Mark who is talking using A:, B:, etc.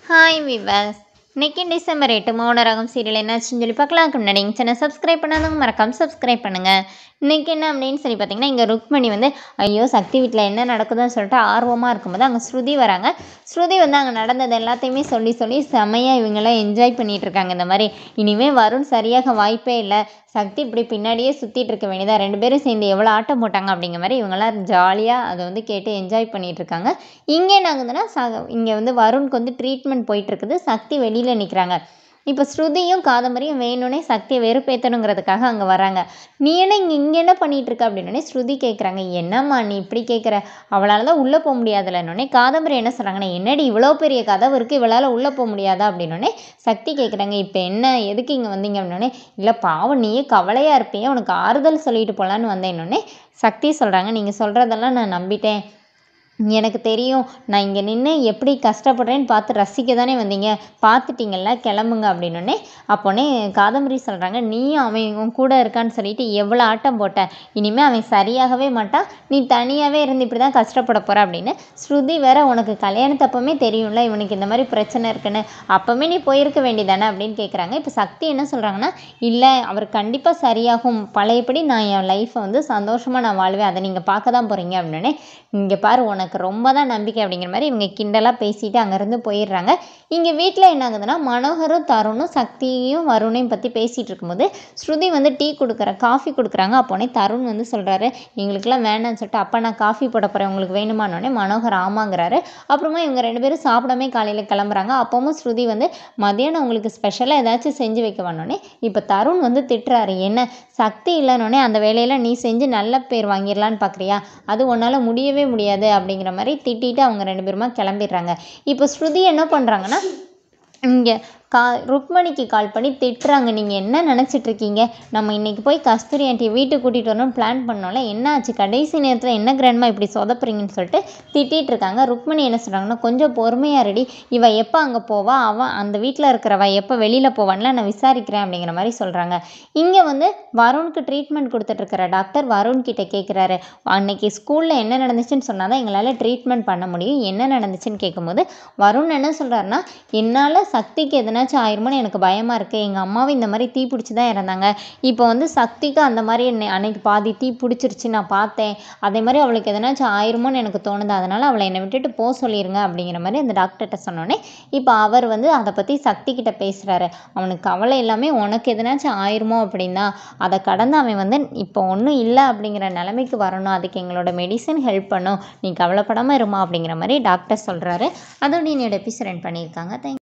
A: hi விவாஸ் இன்னைக்கு December எட்டு மௌனரகம் serial என்னாச்சுன்னு சொல்லி பார்க்கலாம் அதுக்கு முன்னாடி எங்கள் சேனல் சப்ஸ்கிரைப் பண்ணாதவங்க மறக்காம சப்ஸ்கிரைப் பண்ணுங்கள் இன்றைக்கி என்ன அப்படின்னு சொல்லி பார்த்தீங்கன்னா இங்கே ருக்மணி வந்து ஐயோ சக்தி வீட்டில் என்ன நடக்குதுன்னு சொல்லிட்டு ஆர்வமாக இருக்கும்போது அங்கே ஸ்ருதி வராங்க ஸ்ருதி வந்து அங்கே நடந்தது எல்லாத்தையுமே சொல்லி சொல்லி செமையாக இவங்கெல்லாம் என்ஜாய் பண்ணிகிட்டு இருக்காங்க இந்த மாதிரி இனிமேல் வருண் சரியாக வாய்ப்பே இல்லை சக்தி இப்படி பின்னாடியே சுற்றிட்டு இருக்க வேண்டியதா ரெண்டு பேரும் சேர்ந்து எவ்வளோ ஆட்டம் போட்டாங்க அப்படிங்கிற மாதிரி இவங்கெல்லாம் ஜாலியாக அதை வந்து கேட்டு என்ஜாய் பண்ணிகிட்டு இருக்காங்க இங்கே என்ன ஆகுதுன்னா ச இங்கே வந்து வருணுக்கு வந்து ட்ரீட்மெண்ட் போயிட்டு இருக்குது சக்தி வெளியில் நிற்கிறாங்க இப்போ ஸ்ருதியும் காதம்பரியும் வேணும்னே சக்தியை வெறுப்பேற்றணுங்கிறதுக்காக அங்கே வராங்க நீ என்ன இங்கே இங்கே என்ன பண்ணிட்டு இருக்க அப்படின்னே ஸ்ருதி கேட்குறாங்க என்னம்மா நீ இப்படி கேட்குற அவளால் தான் உள்ளே போக முடியாதுல்லன்னொடனே காதம்பரி என்ன சொல்கிறாங்கன்னா என்னடி இவ்வளோ பெரிய கதவு இருக்குது இவளால் உள்ளே போக முடியாதா அப்படின்னோடனே சக்தி கேட்குறாங்க இப்போ என்ன எதுக்கு இங்கே வந்தீங்க அப்படின்னோடனே இல்லை பாவம் நீயே கவலையாக இருப்பீங்க உனக்கு ஆறுதல் சொல்லிட்டு போகலான்னு வந்தேன்னொடனே சக்தி சொல்கிறாங்க நீங்கள் சொல்கிறதெல்லாம் நான் நம்பிட்டேன் எனக்கு தெரியும் நான் இங்கே நின்று எப்படி கஷ்டப்படுறேன்னு பார்த்து ரசிக்க தானே வந்தீங்க பார்த்துட்டீங்கல்ல கிளம்புங்க அப்படின்னோடனே அப்போனே காதம்பரி சொல்கிறாங்க நீயும் அவன் உன் கூட இருக்கான்னு சொல்லிட்டு எவ்வளோ ஆட்டம் போட்ட இனிமேல் அவன் சரியாகவே மாட்டான் நீ தனியாகவே இருந்து இப்படி தான் கஷ்டப்பட போகிற அப்படின்னு ஸ்ருதி வேற உனக்கு கல்யாணத்தப்பமே தெரியும்ல இவனுக்கு இந்த மாதிரி பிரச்சனை இருக்குன்னு அப்போவே நீ போயிருக்க வேண்டியதானே அப்படின்னு கேட்குறாங்க இப்போ சக்தி என்ன சொல்கிறாங்கன்னா இல்லை அவர் கண்டிப்பாக சரியாகும் பழையபடி நான் என் லைஃப்பை வந்து சந்தோஷமாக நான் வாழ்வேன் அதை நீங்கள் பார்க்க தான் போகிறீங்க அப்படின்னே இங்கே பாரு உனக்கு ரொம்ப தான் நம்பிக்கை அப்படிங்கிற மாதிரி இவங்க கிண்டலாக பேசிட்டு அங்கேருந்து போயிடுறாங்க இங்கே வீட்டில் என்ன ஆகுதுன்னா மனோகரும் தருணும் சக்தியும் வருணையும் பற்றி பேசிகிட்டு இருக்கும்போது ஸ்ருதி வந்து டீ கொடுக்குற காஃபி கொடுக்குறாங்க அப்போனே தருண் வந்து சொல்கிறாரு எங்களுக்குலாம் வேணாம்னு சொல்லிட்டு அப்போ நான் காஃபி போட போகிறேன் உங்களுக்கு வேணுமானோடனே மனோகர் ஆமாங்கிறாரு அப்புறமா இவங்க ரெண்டு பேரும் சாப்பிடாமே காலையில் கிளம்புறாங்க அப்பவும் ஸ்ருதி வந்து மதியானம் உங்களுக்கு ஸ்பெஷலாக ஏதாச்சும் செஞ்சு வைக்க வேணுன்னே இப்போ தருண் வந்து திட்டுறாரு என்ன சக்தி இல்லைன்னொடனே அந்த வேலையெல்லாம் நீ செஞ்சு நல்ல பேர் வாங்கிடலான்னு பார்க்குறியா அது உன்னால் முடியவே முடியாது அப்படிங்கிற மாதிரி திட்டிட்டு அவங்க ரெண்டு பேருமா கிளம்பிடுறாங்க இப்போ ஸ்ருதி என்ன பண்ணுறாங்கன்னா இங்கே கா ருக்மணிக்கு கால் பண்ணி திட்டுறாங்க நீங்கள் என்ன நினச்சிட்டு இருக்கீங்க நம்ம இன்றைக்கி போய் கஸ்தூரி ஆண்டியை வீட்டுக்கு கூட்டிகிட்டு வரணும்னு பிளான் பண்ணோம்ல என்ன ஆச்சு கடைசி நேரத்தில் என்ன கிராண்ட்மா இப்படி சொதப்புறீங்கன்னு சொல்லிட்டு திட்டிகிட்டு இருக்காங்க ருக்மணி என்ன சொல்கிறாங்கன்னா கொஞ்சம் பொறுமையாக ரெடி இவ எப்போ அங்கே போவா அவன் அந்த வீட்டில் இருக்கிறவ எப்போ வெளியில் போவான்ல நான் விசாரிக்கிறேன் அப்படிங்கிற மாதிரி சொல்கிறாங்க இங்கே வந்து வருணுக்கு ட்ரீட்மெண்ட் கொடுத்துட்ருக்கிற டாக்டர் வருண் கிட்ட கேட்குறாரு அன்னைக்கு ஸ்கூலில் என்ன நடந்துச்சுன்னு சொன்னால் தான் எங்களால் ட்ரீட்மெண்ட் பண்ண முடியும் என்ன நடந்துச்சுன்னு கேட்கும்போது வருண் என்ன சொல்கிறாருன்னா என்னால் சக்திக்கு எதனாச்சும் ஆயிருமோன்னு எனக்கு பயமாக இருக்குது எங்கள் அம்மாவும் இந்த மாதிரி தீ பிடிச்சி தான் இறந்தாங்க இப்போ வந்து சக்திக்கு அந்த மாதிரி என்னை அன்னைக்கு பாதி தீ பிடிச்சிருச்சு நான் பார்த்தேன் அதே மாதிரி அவளுக்கு எதனாச்சும் ஆயிருமோன்னு எனக்கு தோணுது அதனால் அவளை என்னை விட்டுட்டு போக சொல்லிடுங்க அப்படிங்கிற மாதிரி அந்த டாக்டர்கிட்ட சொன்னோன்னே இப்போ அவர் வந்து அதை பற்றி சக்தி கிட்ட பேசுகிறாரு அவனுக்கு கவலை எல்லாமே உனக்கு எதனாச்சும் ஆயிருமோ அப்படின்னா அதை கடந்து அவன் வந்து இப்போ ஒன்றும் இல்லை அப்படிங்கிற நிலைமைக்கு வரணும் அதுக்கு எங்களோட மெடிசன் ஹெல்ப் பண்ணும் நீ கவலைப்படாமல் இருமா அப்படிங்கிற மாதிரி டாக்டர் சொல்கிறாரு அதோட என்னோட எபிசோட் ரன் பண்ணியிருக்காங்க தேங்க்